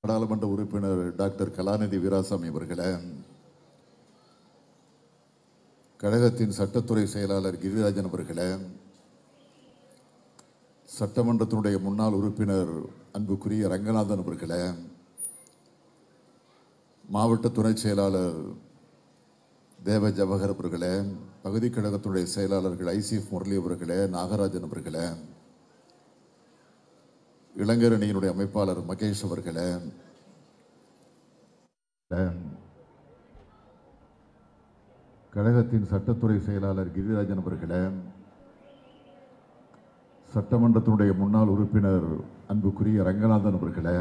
நாடாளுமன்ற உறுப்பினர் டாக்டர் கலாநிதி வீராசாமி அவர்களே கழகத்தின் சட்டத்துறை செயலாளர் கிரிராஜன் அவர்களே சட்டமன்றத்தினுடைய முன்னாள் உறுப்பினர் அன்புக்குரிய ரங்கநாதன் அவர்களே மாவட்ட துணை செயலாளர் தேவ ஜவஹர் அவர்களே பகுதி கழகத்துடைய செயலாளர்கள் ஐசிஎஃப் முரளி அவர்களே நாகராஜன் அவர்களே இளைஞரணியினுடைய அமைப்பாளர் மகேஷ் அவர்களே கழகத்தின் சட்டத்துறை செயலாளர் கிரிராஜன் அவர்களே சட்டமன்றத்தினுடைய முன்னாள் உறுப்பினர் அன்புக்குரிய ரங்கநாதன் அவர்களே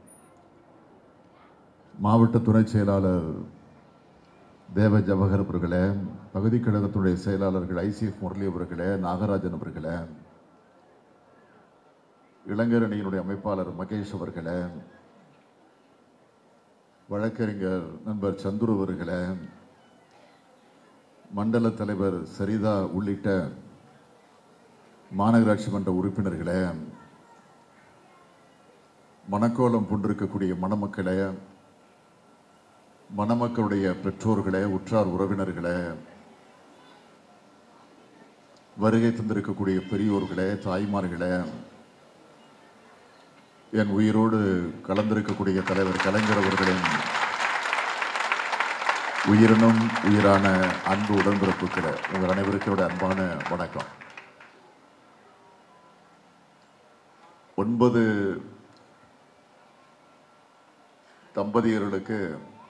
மாவட்ட துணை செயலாளர் தேவ ஜவஹர் அவர்களே பகுதி கழகத்துடைய செயலாளர்கள் ஐசிஎஃப் முரளி அவர்களே நாகராஜன் அவர்களே இளைஞர் அணியினுடைய அமைப்பாளர் மகேஷ் அவர்களே வழக்கறிஞர் நண்பர் சந்துரு அவர்களே மண்டல தலைவர் சரிதா உள்ளிட்ட மாநகராட்சி மன்ற உறுப்பினர்களே மணக்கோலம் பூண்டிருக்கக்கூடிய மணமக்களே மணமக்களுடைய பெற்றோர்களே உற்றார் உறவினர்களே வருகை தந்திருக்கக்கூடிய பெரியோர்களே தாய்மார்களே என் உயிரோடு கலந்திருக்கக்கூடிய தலைவர் கலைஞர் அவர்களின் உயிரினும் உயிரான அன்பு உடன்பிறப்புக்கள உங்கள் அனைவருக்கும் அன்பான வணக்கம் ஒன்பது தம்பதியர்களுக்கு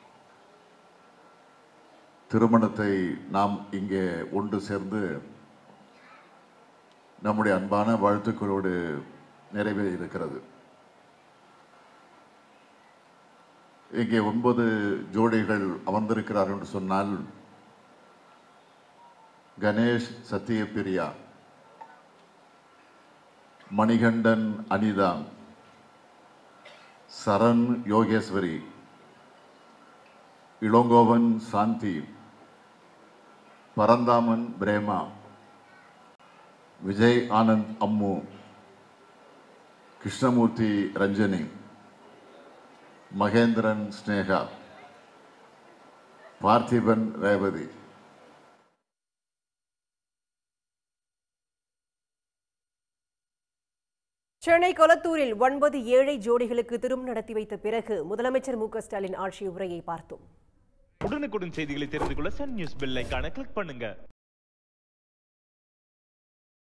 திருமணத்தை நாம் இங்கே ஒன்று சேர்ந்து நம்முடைய அன்பான வாழ்த்துக்களோடு நிறைவேறி இருக்கிறது இங்கே ஒன்பது ஜோடிகள் அமர்ந்திருக்கிறார்கள் என்று சொன்னால் கணேஷ் சத்தியபிரியா மணிகண்டன் அனிதா சரண் யோகேஸ்வரி இளங்கோவன் சாந்தி பரந்தாமன் பிரேமா விஜய் ஆனந்த் அம்மு கிருஷ்ணமூர்த்தி ரஞ்சனி மகேந்திரன் ஸ்னேகா பார்த்திபன் ரேவதி சென்னை கொளத்தூரில் ஒன்பது ஏழை ஜோடிகளுக்கு திருமணம் நடத்தி வைத்த பிறகு முதலமைச்சர் மு க ஸ்டாலின் ஆட்சி உரையை பார்த்தோம் உடனுக்குடன் செய்திகளை தெரிந்து கொள்ள சன் நியூஸ் பெல் ஐகானை கிளிக் பண்ணுங்க